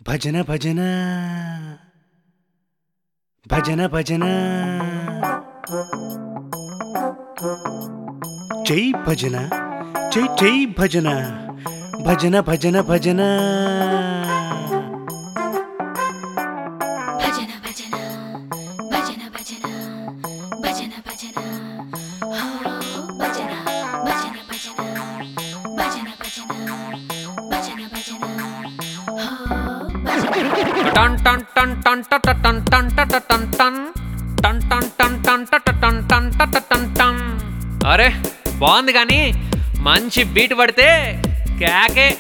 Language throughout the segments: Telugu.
భజన భజన భజన భజన జై భజన జై జై భజన భజన భజన భజన భజన భజన భజన భజన భజన భజన హో భజన భజన భజన భజన భజన భజన భజన హో భజన టన్ టన్ టన్ టన్ టట టన్ టన్ టట టన్ టన్ టన్ టన్ టన్ టన్ టట టన్ టన్ టట టన్ టన్ అరే బాగుంది కానీ మంచి బీట్ పడితే కేకే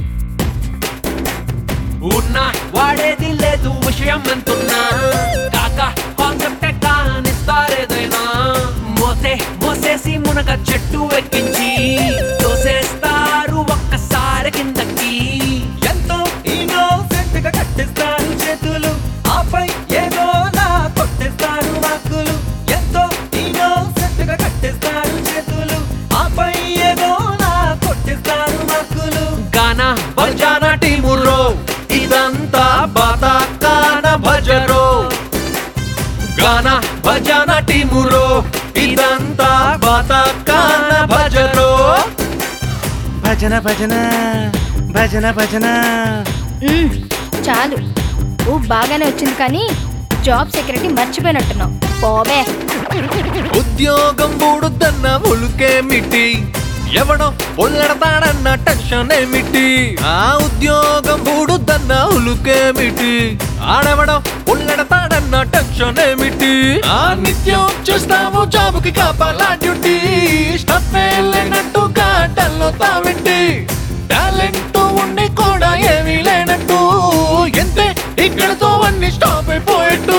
ఉన్నా వాడేది లేదు విషయం అంటున్నా కాక కాన్సెప్ట్ కానిస్తారేదైనా మోసే మోసేసి మునగ చెట్టు ఎక్కించి తోసేస్తారు ఒక్కసారి కిందకి ఎంతో innocent గా కట్టిస్తారు చేతులు ఆపై ఏదో నా కొట్టేస్తారు వాక్కులు ఎంతో innocent గా కట్టిస్తారు చేతులు ఆపై ఏదో నా కొట్టేస్తారు వాక్కులు గానా భజన టీములో ఇదంతా బతాకాన భజరో గాన భజన టీములో ఇదంతా బతాకాన భజరో భజన భజన భజన భజన మ్మ్, చాలు ఊ బాగానే వచ్చింది కానీ జాబ్ సెక్యూరిటీ మర్చిపోయినట్టున్నావు పోబే ఉద్యోగం మూడుదన్న ఉలుకేమిటి ఎవడో పొల్లడతాడన్న టెన్షన్ ఏమిటి ఆ ఉద్యోగం మూడుదన్న ఉలుకేమిటి ఆడెవడో పొల్లడతాడన్న టెన్షన్ ఏమిటి ఆ నిత్యం చూస్తావు జాబుకి కాపాలా డ్యూటీ స్టఫ్ లేనట్టు గంటల్లో తావింటి టాలెంట్ ఉండి కూడా ఏమీ లేనట్టు ఎంతే ఇక్కడతో అన్ని స్టాప్ అయిపోయేట్టు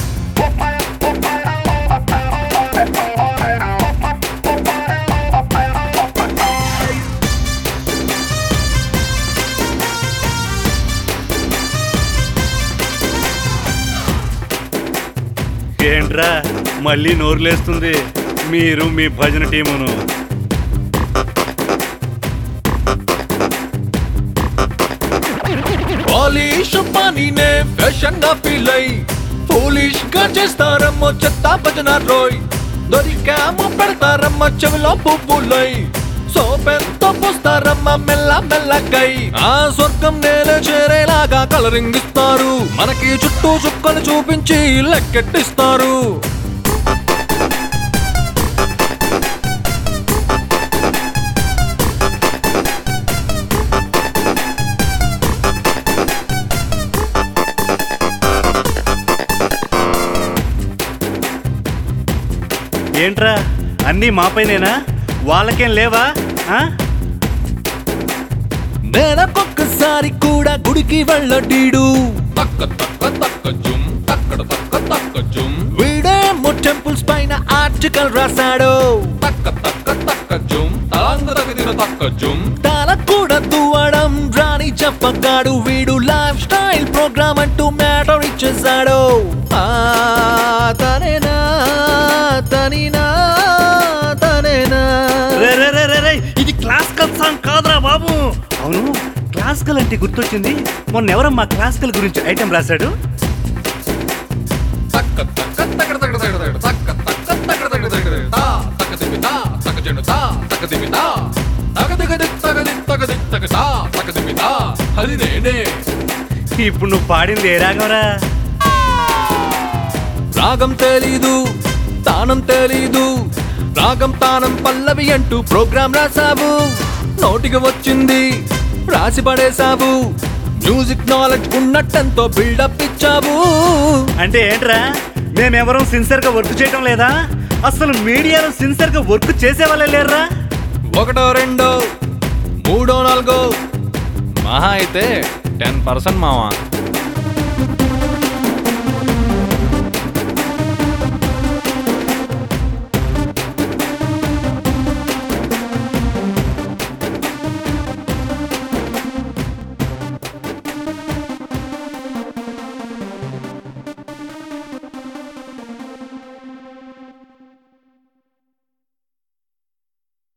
ఏంట్రా మళ్ళీ నోరులేస్తుంది మీరు మీ భజన టీమును పాలిష్ పనినే ఫ్యాషన్ గా ఫీల్ అయి పోలిష్ గా చేస్తారమ్మో చెత్త భజన రోయ్ దొరికామో పెడతారమ్మ చెవిలో పువ్వులై సోపెంతో పూస్తారమ్మ మెల్ల మెల్లకై ఆ స్వర్గం నేల చేరేలాగా కలరింగ్ ఇస్తారు మనకి చుట్టూ చుక్కలు చూపించి లెక్కెట్టిస్తారు ఏంట్రా అన్నీ మాపైనేనా వాళ్ళకేం లేవా ఆ? నెలకొక్కసారి కూడా గుడికి వెళ్ళడీడు తక్క తక్క తక్క జుమ్ తక్కడ తక్క తక్క జుమ్ వీడేమో టెంపుల్స్ పైన ఆర్టికల్ రాశాడు తక్క తక్క తక్క జుమ్ తలాంగ తగదిన తక్క జుమ్ తల కూడా దువ్వడం రాని చెప్పగాడు వీడు లైఫ్ స్టైల్ ప్రోగ్రామ్ అంటూ మ్యాటర్ ఇచ్చేసాడు ఆ, తనేనా తనినా తనేనా రే, రే, రే, రే, రే, ఇది క్లాసికల్ సాంగ్ కాదురా బాబు అవును క్లాసికల్ అంటే గుర్తొచ్చింది మొన్న ఎవరమ్మా క్లాసికల్ గురించి ఐటెం రాశాడు తక్క తక్క తక్కడ తక్కడ తక్కడ తక్కడ తక్క తక్క తక్కడ తక్కడ తక్కడ తా తక్క దిమి తా తక్క జెండు తా తక్క దిమి తా తగ దిగ దిక్ తగ దిక్ తగ దిక్ తగ తా తక్క దిమి తా అది నేనే ఇప్పుడు నువ్వు పాడింది ఏ రాగంరా రాగం తెలీదు తానం తెలీదు రాగం తానం పల్లవి అంటూ ప్రోగ్రామ్ రాసావు నోటికి వచ్చింది రాసి పడేశావు మ్యూజిక్ నాలెడ్జ్ ఉన్నట్టంతో బిల్డప్ ఇచ్చావు అంటే ఏంట్రా మేమెవరం సిన్సియర్ గా వర్క్ చేయడం లేదా అసలు మీడియాలో సిన్సియర్ గా వర్క్ చేసే వాళ్ళే లేరురా ఒకటో రెండో మూడో నాలుగో మహా అయితే టెన్ పర్సెంట్ మావా